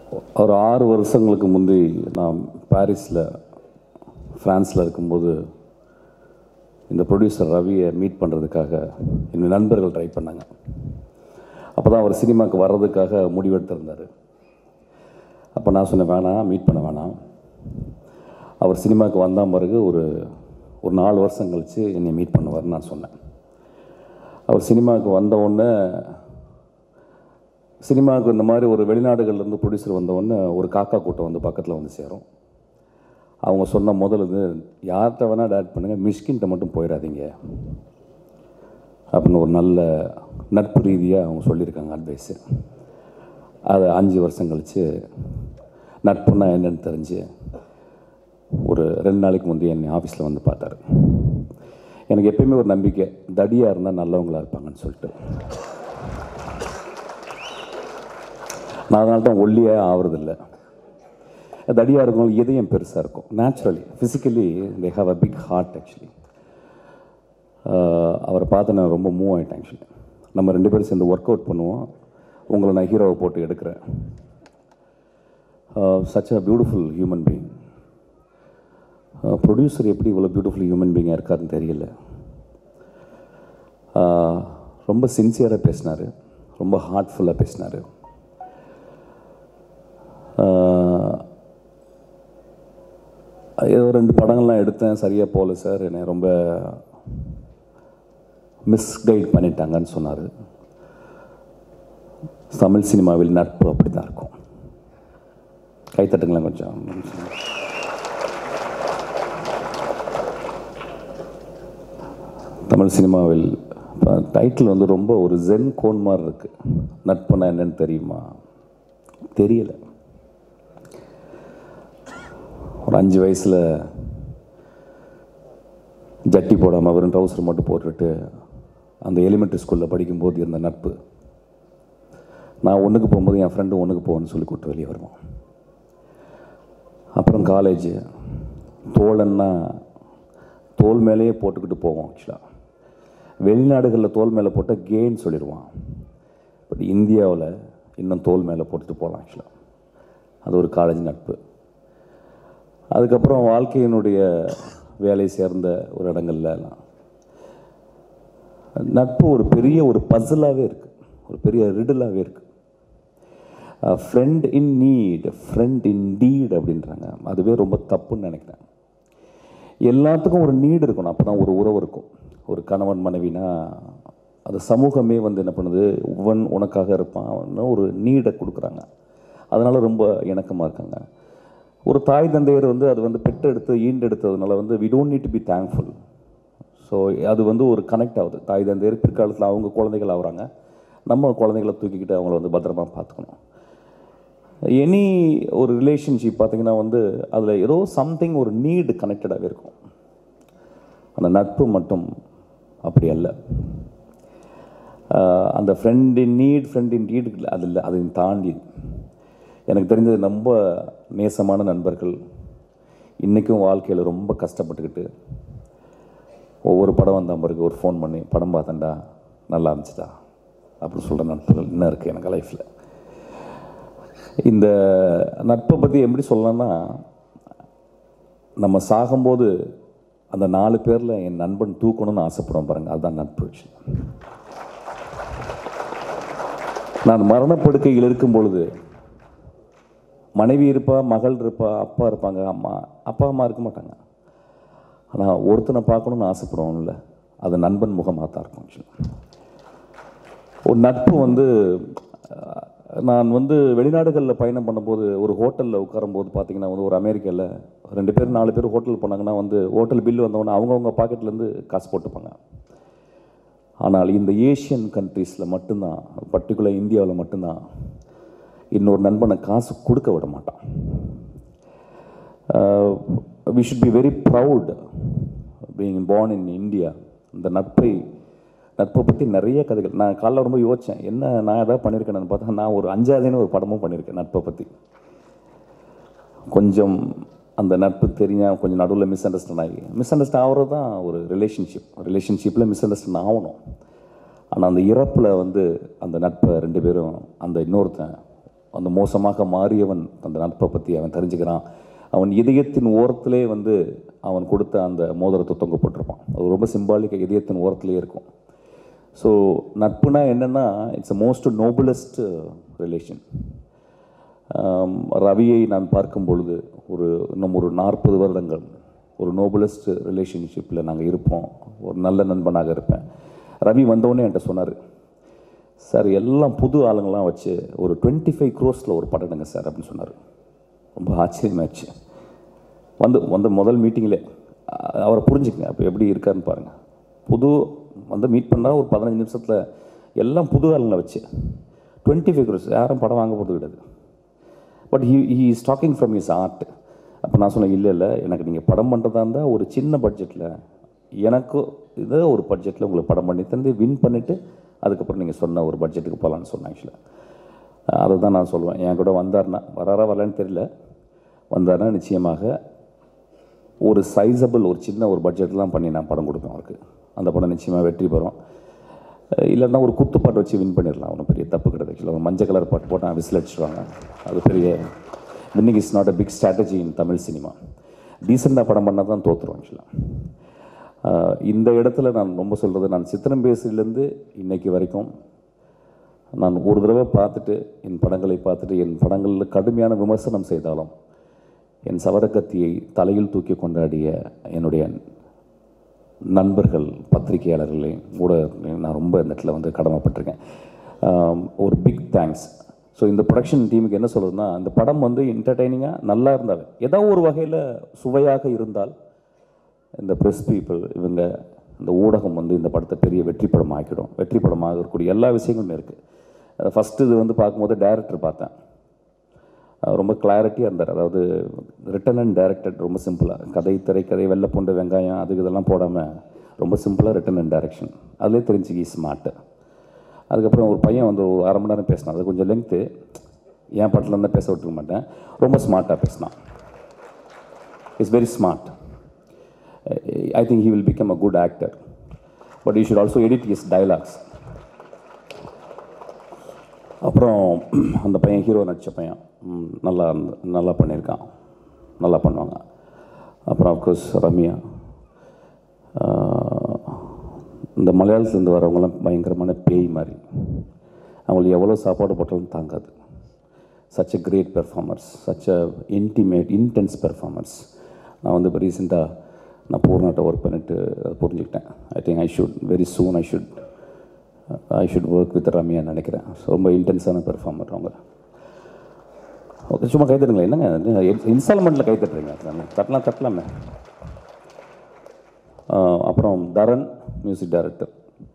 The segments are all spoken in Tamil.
ஒரு ஆறு வருஷங்களுக்கு முந்தி நான் பாரிஸில் ஃப்ரான்ஸில் இருக்கும்போது இந்த ப்ரொடியூசர் ரவியை மீட் பண்ணுறதுக்காக என் நண்பர்கள் ட்ரை பண்ணாங்க அப்போ தான் அவர் சினிமாவுக்கு வர்றதுக்காக முடிவெடுத்திருந்தார் அப்போ நான் சொன்னேன் வேணாம் மீட் பண்ண வேணாம் அவர் சினிமாவுக்கு வந்த பிறகு ஒரு ஒரு நாலு வருஷம் கழித்து என்னை மீட் பண்ணுவார்னு நான் சொன்னேன் அவர் சினிமாவுக்கு வந்த உடனே சினிமாவுக்கு இந்த மாதிரி ஒரு வெளிநாடுகள்லேருந்து ப்ரொடியூசர் வந்த உடனே ஒரு காக்கா கூட்டம் வந்து பக்கத்தில் வந்து சேரும் அவங்க சொன்ன முதல் இது யார்கிட்ட வேணால் டேரக்ட் பண்ணுங்கள் மிஷ்கின்ட்ட மட்டும் போயிடாதீங்க அப்படின்னு ஒரு நல்ல நட்பு ரீதியாக அவங்க சொல்லியிருக்காங்க அட்வைஸு அதை அஞ்சு வருஷம் கழித்து நட்புன்னா என்னன்னு தெரிஞ்சு ஒரு ரெண்டு நாளைக்கு முந்தைய என்னை ஆஃபீஸில் வந்து பார்த்தாரு எனக்கு எப்பயுமே ஒரு நம்பிக்கை தடியாக இருந்தால் நல்லவங்களா இருப்பாங்கன்னு சொல்லிட்டு நான் அதனால தான் ஒல்லியாக ஆவறதில்லை தடியாக இருக்கவங்க இதயம் பெருசாக இருக்கும் naturally physically they have a big heart actually அவரை பார்த்து நான் ரொம்ப மூவ் ஆகிட்டேன் ஆக்சுவலி நம்ம ரெண்டு பேரும் சேர்ந்து ஒர்க் அவுட் பண்ணுவோம் உங்களை நான் ஹீரோவை போட்டு எடுக்கிறேன் such a beautiful human being producer எப்படி இவ்வளோ பியூட்டிஃபுல் ஹியூமன் பீயிங்காக இருக்காருன்னு தெரியல ஆஹ் ரொம்ப சின்சியராக பேசினார் ரொம்ப ஹார்ட்ஃபுல்லாக பேசினார் ஏதோ ரெண்டு படங்கள்லாம் எடுத்தேன் சரியாக போகல சார் என்னை ரொம்ப மிஸ்கைட் பண்ணிட்டாங்கன்னு சொன்னார் தமிழ் சினிமாவில் நட்பு அப்படி தான் இருக்கும் கைத்தட்டுங்களேன் கொஞ்சம் தமிழ் சினிமாவில் டைட்டில் வந்து ரொம்ப ஒரு ஜென் கோன் மாதிரி இருக்கு நட்புனா என்னன்னு தெரியுமா தெரியல ஒரு அஞ்சு வயசில் ஜட்டி போடாமல் வெறும் ட்ரௌசர் மட்டும் போட்டுட்டு அந்த எலிமெண்ட்ரி ஸ்கூலில் படிக்கும்போது இருந்த நட்பு நான் ஒன்றுக்கு போகும்போது என் ஃப்ரெண்டு ஒன்றுக்கு போகணும்னு சொல்லி கூப்பிட்டு வெளியே வருவான் அப்புறம் காலேஜ் தோழன்னா தோல் மேலேயே போட்டுக்கிட்டு போவோம் ஆக்சுவலாக வெளிநாடுகளில் தோல் மேலே போட்டால் கேன்னு சொல்லிடுவான் பட் இந்தியாவில் இன்னும் தோல் மேலே போட்டுட்டு போகலாம் ஆக்சுவலாக அது ஒரு காலேஜ் நட்பு அதுக்கப்புறம் வாழ்க்கையினுடைய வேலை சேர்ந்த ஒரு இடங்கள்ல எல்லாம் நட்பு ஒரு பெரிய ஒரு பசிலாகவே இருக்குது ஒரு பெரிய ரிடலாகவே இருக்குது friend in need friend in deed அப்படின்றாங்க அதுவே ரொம்ப தப்புன்னு நினைக்கிறேன் எல்லாத்துக்கும் ஒரு நீடு இருக்கணும் அப்போ தான் ஒரு உறவு இருக்கும் ஒரு கணவன் மனைவினா அது சமூகமே வந்து என்ன பண்ணுது உவன் உனக்காக இருப்பான் ஒரு நீடை கொடுக்குறாங்க அதனால் ரொம்ப இணக்கமாக இருக்காங்க ஒரு தாய் தந்தையர் வந்து அது வந்து பெற்றெடுத்து ஈண்டெடுத்ததுனால வந்து we don't need to be thankful so அது வந்து ஒரு கனெக்ட் ஆகுது தாய் தந்தையர் பிற்காலத்தில் அவங்க குழந்தைகள் ஆகுறாங்க நம்ம குழந்தைகளை தூக்கிக்கிட்டு அவங்கள வந்து பத்திரமா பார்த்துக்கணும் எனி ஒரு ரிலேஷன்ஷிப் பார்த்தீங்கன்னா வந்து அதில் ஏதோ சம்திங் ஒரு நீடு கனெக்டடாகவே இருக்கும் அந்த நட்பு மட்டும் அப்படி அல்ல ஆஹ் அந்த friend in need friend in need அது இல்லை அதையும் தாண்டி எனக்கு தெரிஞ்சது ரொம்ப நேசமான நண்பர்கள் இன்றைக்கும் வாழ்க்கையில் ரொம்ப கஷ்டப்பட்டுக்கிட்டு ஒவ்வொரு படம் வந்த பிறகு ஒரு ஃபோன் பண்ணி படம் பார்த்தேன்டா நல்லா இருந்துச்சுடா அப்படின்னு சொல்கிற நட்புகள் இன்னும் இருக்குது எனக்கு லைஃப்பில் இந்த நட்பை பற்றி எப்படி சொல்லலாம்னா நம்ம சாகும்போது அந்த நாலு பேரில் என் நண்பன் தூக்கணும்னு ஆசைப்படுவோம் பாருங்க அதுதான் நட்பு விஷயம் நான் மரணப்படுக்கையில் இருக்கும் பொழுது மனைவி இருப்பா மகள் இருப்பா அப்பா இருப்பாங்க அம்மா அப்பா அம்மா இருக்க மாட்டாங்க ஆனால் ஒருத்தனை பார்க்கணும்னு ஆசைப்படுவோம்ல அது நண்பன் முகமாக தான் இருக்கும் ஆக்சுவலாக ஒரு நட்பு வந்து அஹ், நான் வந்து வெளிநாடுகளில் பயணம் பண்ணும்போது ஒரு ஹோட்டலில் உட்காரும்போது பார்த்தீங்கன்னா வந்து ஒரு அமெரிக்காவில் ரெண்டு பேர் நாலு பேர் ஹோட்டல் போனாங்கன்னா வந்து ஹோட்டல் பில்லு வந்தவொடனே அவங்கவுங்க பாக்கெட்லேருந்து காசு போட்டுப்பாங்க ஆனால் இந்த ஏஷியன் கண்ட்ரீஸில் மட்டும்தான் பர்டிகுலர் இந்தியாவில் மட்டும்தான் இன்னொரு நண்பனை காசு கொடுக்க விட மாட்டான் we should be very proud being born in India இந்த நட்பை நட்பை பற்றி நிறைய கதைகள் நான் காலைல ரொம்ப யோசித்தேன் என்ன நான் எதாவது பண்ணியிருக்கேன்னு பார்த்தா நான் ஒரு அஞ்சாவதுன்னு ஒரு படமும் பண்ணியிருக்கேன் நட்பை பற்றி கொஞ்சம் அந்த நட்பு தெரியாம கொஞ்சம் நடுவில் மிஸ் அண்டர்ஸ்டாண்ட் ஆகி மிஸ் அண்டர்ஸ்டாண்ட் ஆகிறது தான் ஒரு ரிலேஷன்ஷிப் ரிலேஷன்ஷிப்பில் மிஸ் அண்டர்ஸ்டாண்ட் ஆகணும் ஆனால் அந்த இறப்பில் வந்து அந்த நட்பை ரெண்டு பேரும் அந்த இன்னொருத்தன் அந்த மோசமாக மாறியவன் அந்த நட்பை பற்றி அவன் தெரிஞ்சுக்கிறான் அவன் இதயத்தின் ஓரத்திலே வந்து அவன் கொடுத்த அந்த மோதிரத்தை தொங்க போட்டிருப்பான் அது ரொம்ப சிம்பாலிக்காக இதயத்தின் ஓரத்திலே இருக்கும் ஸோ நட்புனா என்னென்னா it's a most noblest relation ரவியை நான் பார்க்கும் பொழுது ஒரு இன்னும் ஒரு நாற்பது வருடங்கள் ஒரு நோபலஸ்ட் ரிலேஷன்ஷிப்பில் நாங்கள் இருப்போம் ஒரு நல்ல நண்பனாக இருப்பேன் ரவி வந்தோடனே என்கிட்ட சொன்னார் சார் எல்லாம் புது ஆளுங்கள்லாம் வச்சு ஒரு டுவெண்ட்டி ஃபைவ் க்ரோஸில் ஒரு படம் எடுங்க சார் அப்படின்னு சொன்னார் ரொம்ப ஆச்சரியமாச்சு வந்து வந்து முதல் மீட்டிங்கில் அவரை புரிஞ்சுக்கங்க அப்போ எப்படி இருக்காருன்னு பாருங்கள் புது வந்து மீட் பண்ணால் ஒரு பதினஞ்சு நிமிஷத்தில் எல்லாம் புது ஆளுங்களை வச்சு டுவெண்ட்டி ஃபைவ் க்ரோஸ் யாரும் படம் வாங்க போகிறது கிடையாது but he he is talking from his heart அப்போ நான் சொன்னேன் இல்லை இல்லை எனக்கு நீங்கள் படம் பண்ணுறதா இருந்தால் ஒரு சின்ன பட்ஜெட்டில் எனக்கு இதே ஒரு பட்ஜெட்டில் உங்களுக்கு படம் பண்ணி தந்து வின் பண்ணிவிட்டு அதுக்கப்புறம் நீங்கள் சொன்ன ஒரு பட்ஜெட்டுக்கு போகலான்னு சொன்னேன் ஆக்சுவலாக அதை தான் நான் சொல்லுவேன் என் கூட வந்தார்னா வராரா வரலன்னு தெரியல வந்தார்னா நிச்சயமாக ஒரு சைஸபிள் ஒரு சின்ன ஒரு பட்ஜெட்லாம் பண்ணி நான் படம் கொடுப்பேன் அவருக்கு அந்த படம் நிச்சயமாக வெற்றி பெறும் இல்லைன்னா ஒரு குத்து பாட்டு வச்சு வின் பண்ணிடலாம் ஒன்றும் பெரிய தப்பு கிடையாது ஆக்சுவலாக மஞ்சள் கலர் பாட்டு போட்டால் விசில் அடிச்சிடுவாங்க அது பெரிய winning is not a big strategy in Tamil cinema டீசெண்டாக படம் பண்ணால் தான் தோற்றுருவோம் ஆக்சுவலாக இந்த இடத்துல நான் ரொம்ப சொல்கிறது நான் சித்திரம் பேசிலேருந்து இன்னைக்கு வரைக்கும் நான் ஒரு தடவை பார்த்துட்டு என் படங்களை பார்த்துட்டு என் படங்களில் கடுமையான விமர்சனம் செய்தாலும் என் சவரக்கத்தியை தலையில் தூக்கி கொண்டாடிய என்னுடைய நண்பர்கள் பத்திரிகையாளர்களே கூட நான் ரொம்ப இந்த இடத்துல வந்து கடமைப்பட்டிருக்கேன் ஆம், ஒரு பிக் தேங்க்ஸ் ஸோ இந்த ப்ரொடக்ஷன் டீமுக்கு என்ன சொல்கிறதுனா இந்த படம் வந்து என்டர்டெய்னிங்காக நல்லா இருந்தால் ஏதோ ஒரு வகையில் சுவையாக இருந்தால் இந்த ப்ரெஸ் பீப்புள் இவங்க இந்த ஊடகம் வந்து இந்த படத்தை பெரிய வெற்றி படம் ஆக்கிடும் வெற்றி படமாக இருக்கக்கூடிய எல்லா விஷயங்களுமே இருக்குது ஃபஸ்ட்டு இது வந்து பார்க்கும்போது டைரக்டர் பார்த்தேன் அவர் ரொம்ப கிளாரிட்டியாக இருந்தார் அதாவது ரிட்டன் அண்ட் டைரக்டட் ரொம்ப சிம்பிளாக கதை திரைக்கதை வெள்ளை பூண்டு வெங்காயம் அதுக்கு இதெல்லாம் போடாமல் ரொம்ப சிம்பிளாக ரிட்டன் அண்ட் டைரக்ஷன் அதிலே தெரிஞ்சுக்கி ஸ்மார்ட்டு அதுக்கப்புறம் ஒரு பையன் வந்து ஒரு அரை மணி நேரம் பேசினான் அது கொஞ்சம் லென்த்து என் படத்தில் இருந்தால் பேச விட்டுருக்க மாட்டேன் ரொம்ப ஸ்மார்ட்டாக பேசினான் is very smart I think he will become a good actor but you should also edit his dialogues அப்புறம் அந்த பையன் ஹீரோ நடித்த பையன் ம், நல்லா நல்லா பண்ணியிருக்கான் நல்லா பண்ணுவாங்க அப்புறம் அஃப்கோர்ஸ் ரம்யா ஆஹ், இந்த மலையாளத்துலேருந்து வரவங்களாம் பயங்கரமான பேய் மாதிரி அவங்களுக்கு எவ்வளோ சாப்பாடு போட்டாலும் தாங்காது such a great performers such a intimate intense performance நான் வந்து இப்போ ரீசெண்டாக நான் பூர்ணாட்ட ஒர்க் பண்ணிட்டு அதை புரிஞ்சுக்கிட்டேன் I think I should very soon I should I should work with ரம்யான்னு நினைக்கிறேன் So, ரொம்ப இன்டென்ஸான பெர்ஃபார்மர் அவங்க ஓகே சும்மா கை தட்டுங்களேன் என்னங்க இன்ஸ்டால்மெண்ட்டில் கை தட்டுறீங்க தட்டலாம் தட்டலாமே ஆஹ் அப்புறம் தரன் மியூசிக் டைரக்டர்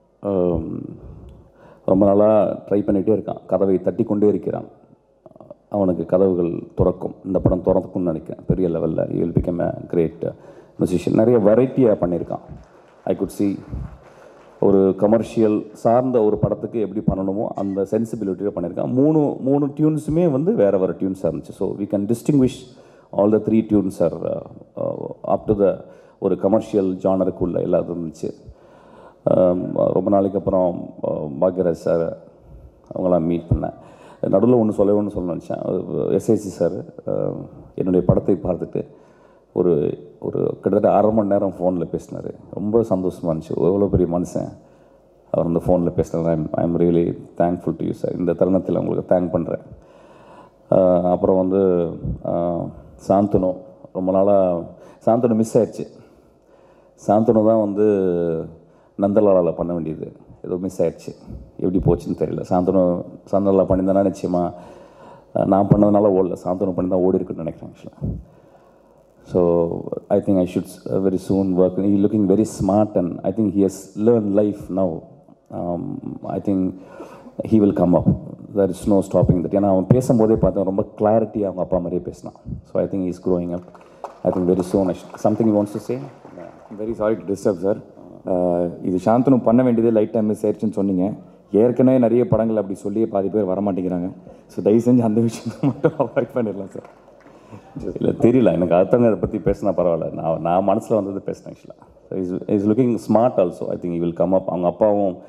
ரொம்ப நாளாக ட்ரை பண்ணிகிட்டே இருக்கான் கதவை தட்டி கொண்டே இருக்கிறான் அவனுக்கு கதவுகள் துறக்கும் இந்த படம் திறக்கும்னு நினைக்கிறேன் பெரிய லெவலில் will become a great musician நிறைய வெரைட்டியாக பண்ணியிருக்கான் ஐ குட் see ஒரு கமர்ஷியல் சார்ந்த ஒரு படத்துக்கு எப்படி பண்ணணுமோ அந்த சென்சிபிலிட்டியில் பண்ணியிருக்கான் மூணு மூணு டியூன்ஸுமே வந்து வேறு வேறு டியூன்ஸாக இருந்துச்சு so we can distinguish all the three tunes are up to the ஒரு கமர்ஷியல் ஜானருக்குள்ள எல்லாம் இருந்துச்சு Um, ரொம்ப நாளைக்கு அப்புறம் uh, பாக்யராஜ் சார் அவங்களாம் மீட் பண்ணேன் நடுவில் ஒன்று சொல்ல ஒன்று சொல்ல நினச்சேன் எஸ்ஐசி சார் என்னுடைய படத்தை பார்த்துட்டு ஒரு ஒரு கிட்டத்தட்ட அரை மணி நேரம் ஃபோனில் பேசினார் ரொம்ப சந்தோஷமாக இருந்துச்சு எவ்வளோ பெரிய மனுஷன் அவர் அந்த ஃபோனில் பேசினார் I'm I am really thankful to you sir இந்த தருணத்தில் உங்களுக்கு தேங்க் பண்ணுறேன் அப்புறம் வந்து ஆஹ், சாந்தனு ரொம்ப நாளாக சாந்தனு மிஸ் ஆயிடுச்சு சாந்தனு தான் வந்து நந்தலாலாவில் பண்ண வேண்டியது ஏதோ மிஸ் ஆயிடுச்சு எப்படி போச்சுன்னு தெரியல சாந்தனு சாந்தலாலா பண்ணியிருந்தேன்னா நிச்சயமாக நான் பண்ணதுனால ஓடல சாந்தனு பண்ணி தான் ஓடி இருக்குன்னு நினைக்கிறேன் ஆக்சுவலாக so I think I should very soon work he looking very smart and I think he has learn life now I think he will come up there is no stopping that ஏன்னா அவன் பேசும்போதே பார்த்தேன் ரொம்ப கிளாரிட்டி அவங்க அப்பா மாதிரியே பேசினான் so I think is growing up I think very soon something you wants to say very sorry to disturb sir இது சாந்தனு பண்ண வேண்டியது லைட் டைம் மிஸ் ஆயிடுச்சுன்னு சொன்னீங்க ஏற்கனவே நிறைய படங்கள் அப்படி சொல்லியே பாதி பேர் வர மாட்டேங்கிறாங்க ஸோ தயவு செஞ்சு அந்த விஷயத்தை மட்டும் அவாய்ட் பண்ணிடலாம் சார் இல்லை தெரியல எனக்கு அடுத்தவங்க அதை பற்றி பேசினா பரவாயில்ல நான் நான் மனசில் வந்தது பேசினேன் ஆக்சுவலாக is is looking smart also I think will come up அவங்க அப்பாவும்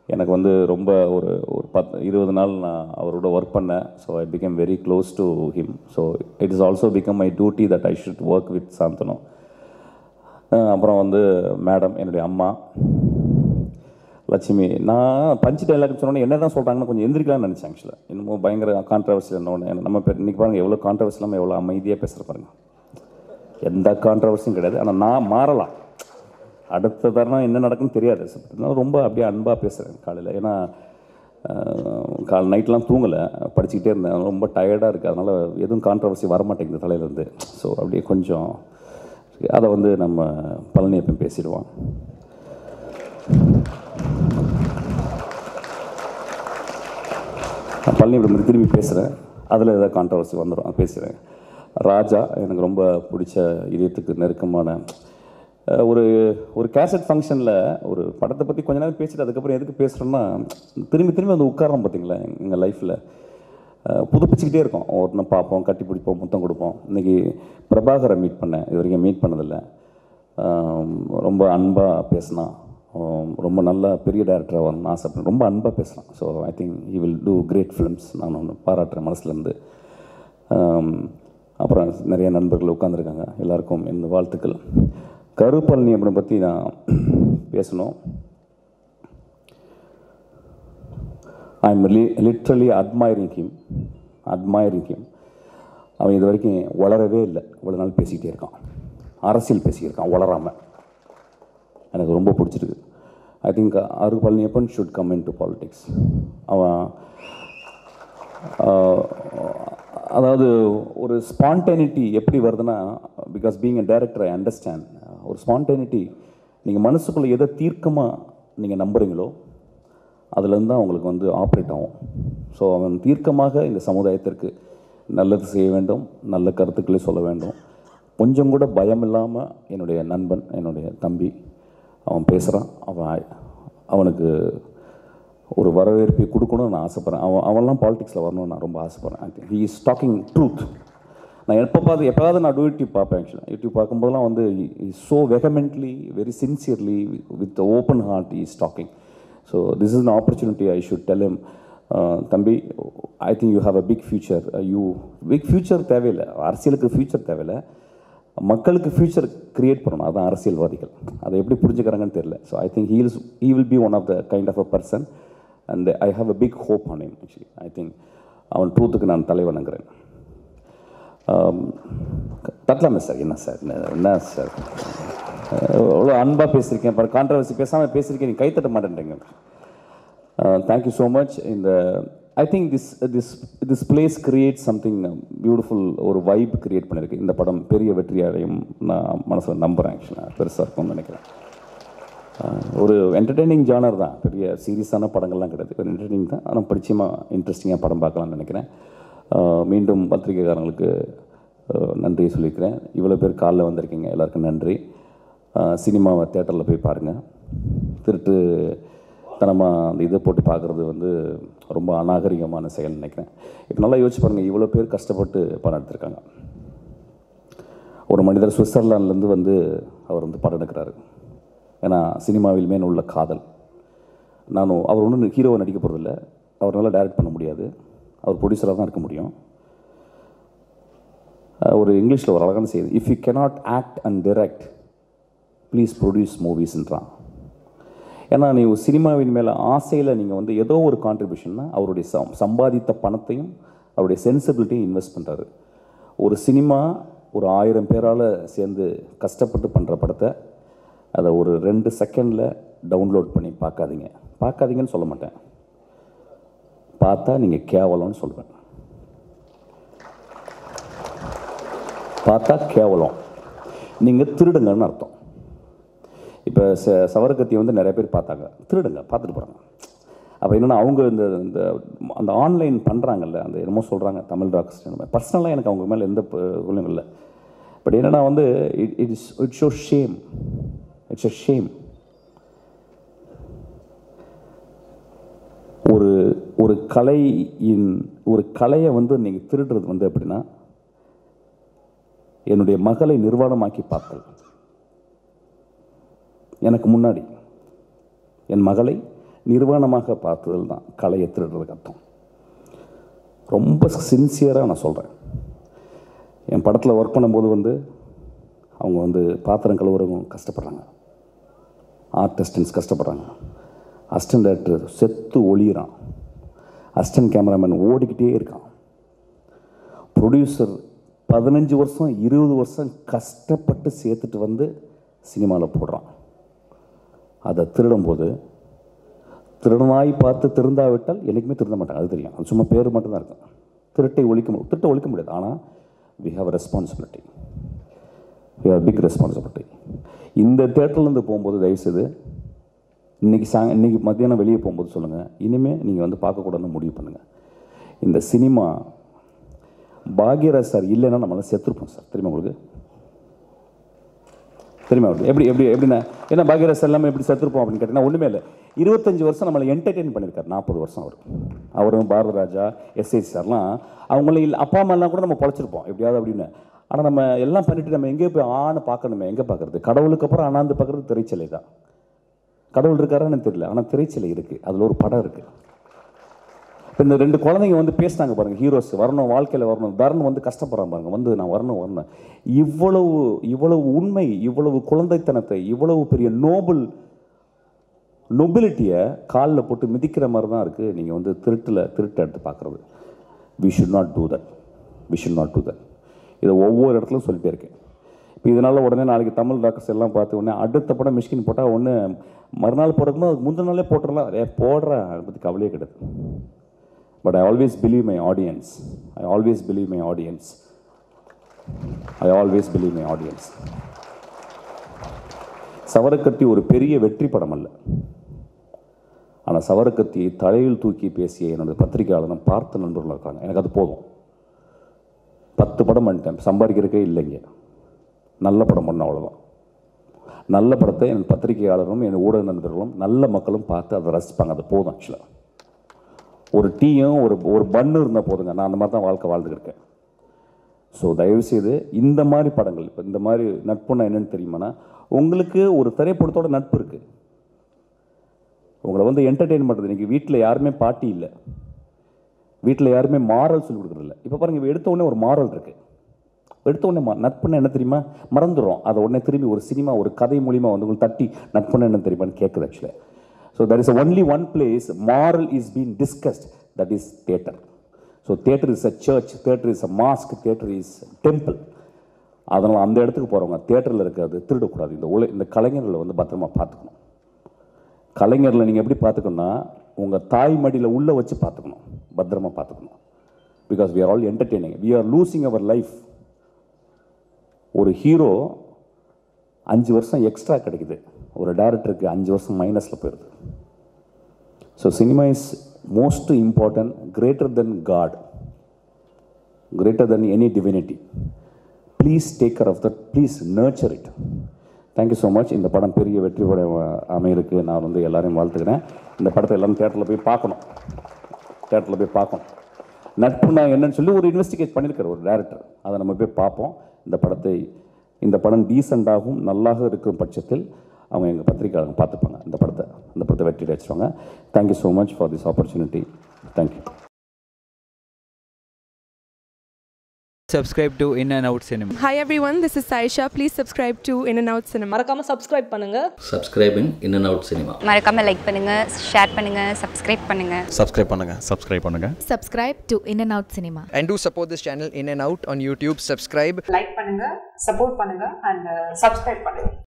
எனக்கு வந்து ரொம்ப ஒரு ஒரு பத்து இருபது நாள் நான் அவரோட ஒர்க் பண்ணேன் so I become very close to him so it is also become my duty that I should work with Shanthanu uh அப்புறம் வந்து மேடம் என்னுடைய அம்மா லட்சுமி நான் பஞ்சு டைலாக் சொன்னோன்னே என்ன தான் சொல்கிறாங்கன்னு கொஞ்சம் எந்திரிக்கலாம்னு நினச்சேன் ஆக்சுவலாக இன்னமும் பயங்கர கான்ட்ரவர்சி என்னொன்று நம்ம பேர் இன்றைக்கி பாருங்கள் எவ்வளோ கான்ட்ரவர்சி இல்லாமல் எவ்வளோ அமைதியாக பேசுகிற பாருங்க எந்த கான்ட்ரவர்சியும் கிடையாது ஆனால் நான் மாறலாம் அடுத்த தருணம் என்ன நடக்குன்னு தெரியாது So, நான் ரொம்ப அப்படியே அன்பாக பேசுகிறேன் காலையில் ஏன்னா அஹ், கால் நைட்லாம் தூங்கலை படிச்சுக்கிட்டே இருந்தேன் ரொம்ப டயர்டாக இருக்குது அதனால் எதுவும் கான்ட்ரவர்சி வரமாட்டேங்குது தலையிலேருந்து ஸோ அப்படியே கொஞ்சம் அதை வந்து நம்ம பழனியப்பன் பேசிடுவான் நான் பழனியப்பன் திரும்பி பேசுகிறேன் அதில் ஏதாவது கான்ட்ரவர்சி வந்துடும் பேசுகிறேன் ராஜா எனக்கு ரொம்ப பிடிச்ச இதயத்துக்கு நெருக்கமான அஹ், ஒரு ஒரு கேசட் ஃபங்க்ஷனில் ஒரு படத்தை பற்றி கொஞ்ச நேரம் பேசிட்டு அதுக்கப்புறம் எதுக்கு பேசுகிறோன்னா திரும்பி திரும்பி வந்து உட்காரோம் பார்த்தீங்களா எங்கள் லைஃப்பில் புதுப்பிச்சுக்கிட்டே இருக்கோம் ஒருத்தனை பார்ப்போம் கட்டி பிடிப்போம் முத்தம் கொடுப்போம் இன்றைக்கி பிரபாகரை மீட் பண்ணேன் இது வரைக்கும் மீட் பண்ணதில்லை ஆம், ரொம்ப அன்பாக பேசினான் ஆம், ரொம்ப நல்ல பெரிய டேரக்டராக வரணும்னு ஆசைப்பட்றேன் ரொம்ப அன்பாக பேசுகிறான் so I think he will do great films நான் ஒன்று பாராட்டுறேன் மனசுலேருந்து அப்புறம் நிறைய நண்பர்கள் உட்காந்துருக்காங்க எல்லாருக்கும் இந்த வாழ்த்துக்கள் கருப்பழனி அப்படின்னு பற்றி நான் பேசணும் I am literally admiring him admiring him அவன் இது வரைக்கும் வளரவே இல்லை இவ்வளோ நாள் பேசிக்கிட்டே இருக்கான் அரசியல் பேசியிருக்கான் வளராமல் எனக்கு ரொம்ப பிடிச்சிருக்கு I think Aru Palaniappan should come in to politics அவன் ஆஹ், அதாவது ஒரு ஸ்பான்டேனிட்டி எப்படி வருதுன்னா because being a director I understand ஒரு ஸ்பான்டேனிட்டி நீங்கள் மனசுக்குள்ளே எதை தீர்க்கமாக நீங்கள் நம்புறீங்களோ அதுலேருந்து தான் உங்களுக்கு வந்து ஆப்ரேட் ஆகும் ஸோ அவன் தீர்க்கமாக இந்த சமுதாயத்திற்கு நல்லது செய்ய வேண்டும் நல்ல கருத்துக்களை சொல்ல வேண்டும் கொஞ்சம் கூட பயம் இல்லாமல் என்னுடைய நண்பன் என்னுடைய தம்பி அவன் பேசுகிறான் அவன் அவனுக்கு ஒரு வரவேற்பை கொடுக்கணும்னு நான் ஆசைப்பட்றேன் அவன் அவன்லாம் பாலிடிக்ஸில் வரணும்னு நான் ரொம்ப ஆசைப்பட்றேன் ஹி இஸ் டாக்கிங் ட்ரூத் நான் எப்போ பார்த்து எப்போயாவது நான் யூடியூப் பார்ப்பேன் ஆக்சுவலாக யூடியூப் பார்க்கும்போதெல்லாம் வந்து so vehemently very sincerely with open heart is talking so this is an opportunity I should tell him uh, தம்பி I think you have a big future you big future தேவையில்லை அரசியலுக்கு ஃபியூச்சர் தேவையில்லை மக்களுக்கு ஃபியூச்சர் கிரியேட் பண்ணணும் அதான் அரசியல்வாதிகள் அதை எப்படி புரிஞ்சுக்கிறாங்கன்னு தெரியல so I think heels he will be one of the kind of a person and I have a big hope on him actually I think அவன் ட்ரூத்துக்கு நான் தலை வணங்குறேன் தட்டலாமே சார் என்ன சார் என்ன என்ன சார் எவ்வளோ அன்பாக பேசியிருக்கேன் இப்போ கான்ட்ரவர்சி பேசாமல் பேசியிருக்கேன் நீ கைத்தட்ட மாட்டேன்றீங்க தேங்க்யூ ஸோ மச் இந்த I think this this this place create something beautiful ஒரு வைப் கிரியேட் பண்ணியிருக்கு இந்த படம் பெரிய வெற்றி அடையும் நான் மனசில் நம்புகிறேன் ஆக்சுவலாக பெருசாக இருக்கும்னு நினைக்கிறேன் அஹ், ஒரு என்டர்டெய்னிங் ஜானர் தான் பெரிய சீரியஸான படங்கள்லாம் கிடையாது ஒரு என்டர்டெய்னிங் தான் ஆனால் பிடிச்சமாக இன்ட்ரெஸ்டிங்காக படம் பார்க்கலாம்னு நினைக்கிறேன் அஹ், மீண்டும் பத்திரிகைக்காரங்களுக்கு அஹ், நன்றியை சொல்லிக்கிறேன் இவ்வளோ பேர் காலைல வந்திருக்கீங்க எல்லாருக்கும் நன்றி அஹ், சினிமாவை தேட்டரில் போய் பாருங்கள் திருட்டு தனமாக அந்த இதை போட்டு பார்க்குறது வந்து ரொம்ப அநாகரிகமான செயல் நினைக்கிறேன் இப்போ நல்லா யோசிச்சு பாருங்கள் இவ்வளோ பேர் கஷ்டப்பட்டு படம் எடுத்திருக்காங்க ஒரு மனிதர் சுவிட்சர்லாண்ட்லேருந்து வந்து அவர் வந்து படம் எடுக்கிறாரு ஏன்னா சினிமாவில் மேல் உள்ள காதல் நானும் அவர் ஒன்றும் ஹீரோவை நடிக்க போகிறதில்ல அவரால் டைரக்ட் பண்ண முடியாது அவர் ப்ரொடியூசராக தான் இருக்க முடியும் அஹ் ஒரு இங்கிலீஷில் ஒரு அழகான செய்தி if you cannot act and direct please produce மூவிஸ்ன்றான் ஏன்னா நீ ஒரு சினிமாவின் மேலே ஆசையில் நீங்கள் வந்து ஏதோ ஒரு கான்ட்ரிபியூஷன்னா அவருடைய சம் சம்பாதித்த பணத்தையும் அவருடைய சென்சிபிலிட்டியும் இன்வெஸ்ட் பண்ணுறாரு ஒரு சினிமா ஒரு ஆயிரம் பேரால் சேர்ந்து கஷ்டப்பட்டு பண்ணுற படத்தை அதை ஒரு ரெண்டு செகண்டில் டவுன்லோட் பண்ணி பார்க்காதீங்க பார்க்காதீங்கன்னு சொல்ல மாட்டேன் பார்த்தா நீங்கள் கேவலம்னு சொல்லுவேன் பார்த்தா கேவலம் நீங்கள் திருடுங்கன்னு அர்த்தம் இப்போ ச சவரக்கத்தி வந்து நிறைய பேர் பார்த்தாங்க திருடுங்க பார்த்துட்டு போகிறாங்க அப்போ என்னென்னா அவங்க இந்த இந்த அந்த ஆன்லைன் பண்ணுறாங்கல்ல அந்த என்னமோ சொல்கிறாங்க தமிழ் ராக்ஸ் பர்சனலாக எனக்கு அவங்க மேலே எந்த இதுவும் இல்லை பட் என்னென்னா வந்து it it is it so shame it's a shame ஒரு ஒரு கலையின் ஒரு கலையை வந்து நீங்கள் திருடுறது வந்து எப்படின்னா என்னுடைய மகளை நிர்வாணமாக்கி பார்த்தல் எனக்கு முன்னாடி என் மகளை நிர்வாணமாக பார்த்ததில் தான் கலையை திருடுறதுக்கு அர்த்தம் ரொம்ப சின்சியராக நான் சொல்கிறேன் என் படத்தில் ஒர்க் பண்ணும்போது வந்து அவங்க வந்து பாத்திரம் கழுவுறவங்க கஷ்டப்படுறாங்க ஆர்டிஸ்டன்ஸ் கஷ்டப்படுறாங்க அசிஸ்டன்ட் டேரக்டர் செத்து ஒளியிறான் அசிஸ்டன்ட் கேமராமேன் ஓடிக்கிட்டே இருக்கான் ப்ரொடியூசர் பதினஞ்சு வருஷம் இருபது வருஷம் கஷ்டப்பட்டு சேர்த்துட்டு வந்து சினிமாவில் போடுறான் அதை திருடும்போது திருடனாய் பார்த்து திருந்தாவிட்டால் என்றைக்குமே திருந்த மாட்டாங்க அது தெரியும் அது சும்மா பேர் மட்டும்தான் இருக்கும் திருட்டை ஒழிக்க முடியும் திருட்டை ஒழிக்க முடியாது ஆனால் we have responsibility we have big responsibility இந்த தேட்டர்லேருந்து போகும்போது தயவுசெய்து இன்றைக்கி சாங் இன்றைக்கி மத்தியானம் வெளியே போகும்போது சொல்லுங்கள் இனிமேல் நீங்கள் வந்து பார்க்கக்கூடாதுன்னு முடிவு பண்ணுங்கள் இந்த சினிமா பாக்யராஜ் சார் இல்லைன்னா நம்மளாம் செத்துருப்போம் சார் தெரியுமா உங்களுக்கு தெரியுமா உங்களுக்கு எப்படி எப்படி எப்படின்னா ஏன்னா பாக்யராஜ் சார் எல்லாமே எப்படி செத்துருப்போம் அப்படின்னு கேட்டிங்கன்னா ஒன்றுமே இல்லை இருபத்தஞ்சு வருஷம் நம்மளை என்டர்டெயின் பண்ணியிருக்காரு நாற்பது வருஷம் அவர் அவரும் பாரத ராஜா எஸ்ஐசி சார்லாம் அவங்கள இல்லை அப்பா அம்மாலாம் கூட நம்ம பொழைச்சிருப்போம் எப்படியாவது அப்படின்னு ஆனால் நம்ம எல்லாம் பண்ணிட்டு நம்ம எங்கேயோ போய் ஆன்னு பார்க்கணுமே எங்கே பார்க்குறது கடவுளுக்கு அப்புறம் அண்ணாந்து பார்க்குறது திரைச்சலை தான் கடவுள் இருக்காரான்னு தெரியல ஆனால் திரைச்சிலை இருக்குது அதில் ஒரு படம் இருக்குது இப்போ இந்த ரெண்டு குழந்தைங்க வந்து பேசினாங்க பாருங்கள் ஹீரோஸ் வரணும் வாழ்க்கையில் வரணும் தருண் வந்து கஷ்டப்படுறான் பாருங்க வந்து நான் வரணும் வரணும் இவ்வளவு இவ்வளவு உண்மை இவ்வளவு குழந்தைத்தனத்தை இவ்வளவு பெரிய நோபல் நொபிலிட்டியை காலில் போட்டு மிதிக்கிற மாதிரி தான் இருக்குது நீங்கள் வந்து திருட்டில் திருட்டு எடுத்து பார்க்குறது we should not do that we should not do that இதை ஒவ்வொரு இடத்துலையும் சொல்லிட்டே இருக்கேன் இப்போ இதனால் உடனே நாளைக்கு தமிழ் டாக்டர்ஸ் எல்லாம் பார்த்து உடனே அடுத்த படம் மிஷ்கின் போட்டால் ஒன்று மறுநாள் போடுறதுமோ அதுக்கு முந்தின நாளே போட்டுடலாம் ஏ போடுறேன் அதை பற்றி கவலையே கிடையாது but I always believe my audience I always believe my audience I always believe my audience Savarakathi ஒரு பெரிய வெற்றி படம் அல்ல ஆனால் சவரக்கத்தியை தலையில் தூக்கி பேசிய எனது பத்திரிகையாளரும் பார்த்த நண்பர்கள் இருக்காங்க எனக்கு அது போதும் பத்து படம் பண்ணிட்டேன் சம்பாதிக்கிறதுக்கே இல்லைங்க நல்ல படம் பண்ண அவ்வளோதான் நல்ல படத்தை என் பத்திரிகையாளரும் என் ஊடக நண்பர்களும் நல்ல மக்களும் பார்த்து அதை ரசிப்பாங்க அது போதும் ஆக்சுவலாக ஒரு டீயும் ஒரு ஒரு பன்னு இருந்தால் போதுங்க நான் அந்த மாதிரி தான் வாழ்க்கை வாழ்ந்துருக்கேன் ஸோ தயவுசெய்து இந்த மாதிரி படங்கள் இப்போ இந்த மாதிரி நட்புன்னா என்னன்னு தெரியுமானா உங்களுக்கு ஒரு திரைப்படத்தோட நட்பு இருக்குது உங்களை வந்து என்டர்டெயின் பண்ணுறது இன்றைக்கி வீட்டில் யாருமே பாட்டி இல்லை வீட்டில் யாருமே மாரல் சொல்லி கொடுக்குறதில்ல இப்போ பாருங்கள் இப்போ எடுத்த உடனே ஒரு மாரல் இருக்குது எடுத்த உடனே மா- நட்புன்னா என்ன தெரியுமா மறந்துடும் அதை உடனே திரும்பி ஒரு சினிமா ஒரு கதை மூலிமா வந்து உங்களுக்கு தட்டி நட்புன்னா என்ன தெரியுமான்னு கேட்குது ஆக்சுவலாக so that is only one place moral is been discussed that is theatre so theatre is a church theatre is a mosque theatre is temple அதனால் அந்த இடத்துக்கு போகிறவங்க தேட்டரில் இருக்கிறது திருடக்கூடாது இந்த உல இந்த கலைஞர்களை வந்து பத்திரமா பார்த்துக்கணும் கலைஞரில் நீங்கள் எப்படி பார்த்துக்கணும்னா உங்கள் தாய் மடியில் உள்ளே வச்சு பார்த்துக்கணும் பத்திரமா பார்த்துக்கணும் because we are all entertaining we are losing our life ஒரு ஹீரோ அஞ்சு வருஷம் எக்ஸ்ட்ரா கிடைக்குது ஒரு டேரக்டருக்கு அஞ்சு வருஷம் மைனஸில் போயிடுது so cinema is most important greater than God greater than any divinity please take care of that please nurture it thank you so much இந்த படம் பெரிய வெற்றி படம் அமையிருக்கு நான் வந்து எல்லாரையும் வாழ்த்துக்கிறேன் இந்த படத்தை எல்லாரும் தேட்டரில் போய் பார்க்கணும் தேட்டரில் போய் பார்க்கணும் நட்புனா என்னன்னு சொல்லி ஒரு இன்வெஸ்டிகேட் பண்ணியிருக்காரு ஒரு டேரக்டர் அதை நம்ம போய் பார்ப்போம் இந்த படத்தை இந்த படம் டீசெண்டாகவும் நல்லாக இருக்கும் பட்சத்தில் அவங்க எங்கள் பத்திரிக்கையாளங்க பார்த்துப்பாங்க இந்த படத்தை இந்த படத்தை வெற்றி அடிச்சிருவாங்க thank you so much for this opportunity thank you subscribe to In and Out Cinema. Hi everyone, this is Saisha. Please subscribe to In and Out Cinema. மறக்காம சப்ஸ்கிரைப் பண்ணுங்க subscribing In and Out Cinema மறக்காமல் லைக் பண்ணுங்கள் ஷேர் பண்ணுங்கள் சப்ஸ்கிரைப் பண்ணுங்கள் சப்ஸ்கிரைப் பண்ணுங்க சப்ஸ்கிரைப் பண்ணுங்க subscribe to In and Out Cinema. and do support this channel in and out on YouTube. Subscribe like பண்ணுங்க சப்போர்ட் பண்ணுங்க அண்ட் சப்ஸ்கிரைப் பண்ணுங்க